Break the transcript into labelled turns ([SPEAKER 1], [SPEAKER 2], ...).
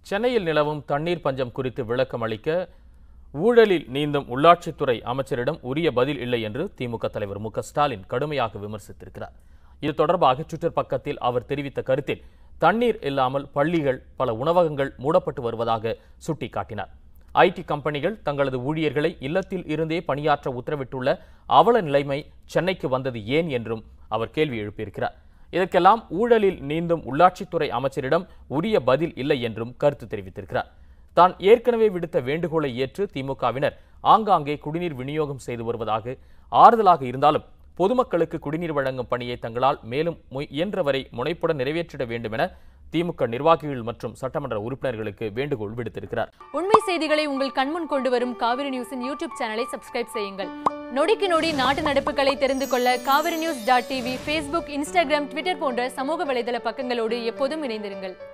[SPEAKER 1] சென்னையில் நிலவும் தண்ணீர் பஞ்சம் குறித்து விளக்கம் அளிக்க ஊழலில் நீந்தும் உள்ளாட்சித்துறை அமைச்சரிடம் உரிய பதில் இல்லை என்று திமுக தலைவர் மு க ஸ்டாலின் கடுமையாக விமர்சித்திருக்கிறார் இது தொடர்பாக ட்விட்டர் பக்கத்தில் அவர் தெரிவித்த கருத்தில் தண்ணீர் இல்லாமல் பள்ளிகள் பல உணவகங்கள் மூடப்பட்டு வருவதாக சுட்டிக்காட்டினார் ஐடி கம்பெனிகள் தங்களது ஊழியர்களை இல்லத்தில் இருந்தே பணியாற்ற உத்தரவிட்டுள்ள அவல நிலைமை சென்னைக்கு வந்தது ஏன் என்றும் அவர் கேள்வி எழுப்பியிருக்கிறார் இதற்கெல்லாம் ஊழலில் நீந்தும் உள்ளாட்சித்துறை அமைச்சரிடம் உரிய பதில் இல்லை என்றும் கருத்து தெரிவித்திருக்கிறார் தான் ஏற்கனவே விடுத்த வேண்டுகோளை ஏற்று திமுகவினர் ஆங்காங்கே குடிநீர் விநியோகம் செய்து வருவதாக ஆறுதலாக இருந்தாலும் பொதுமக்களுக்கு குடிநீர் வழங்கும் பணியை தங்களால் மேலும் மு- இயன்றவரை முனைப்புடன் நிறைவேற்றிட வேண்டும் என திமுக நிர்வாகிகள் மற்றும் சட்டமன்ற உறுப்பினர்களுக்கு வேண்டுகோள் விடுத்திருக்கிறார்
[SPEAKER 2] உண்மை செய்திகளை உங்கள் கண்முன் கொண்டு வரும் காவிரி நியூஸின் யூடியூப் சேனலை சப்ஸ்கிரைப் செய்யுங்கள் நொடிக்கு நொடி நாட்டு நடப்புகளை தெரிந்து கொள்ள Kaveri news dot TV Facebook Instagram Twitter போன்ற சமூக வலைதள பக்கங்களோடு எப்போதும் இணைந்திருங்கள்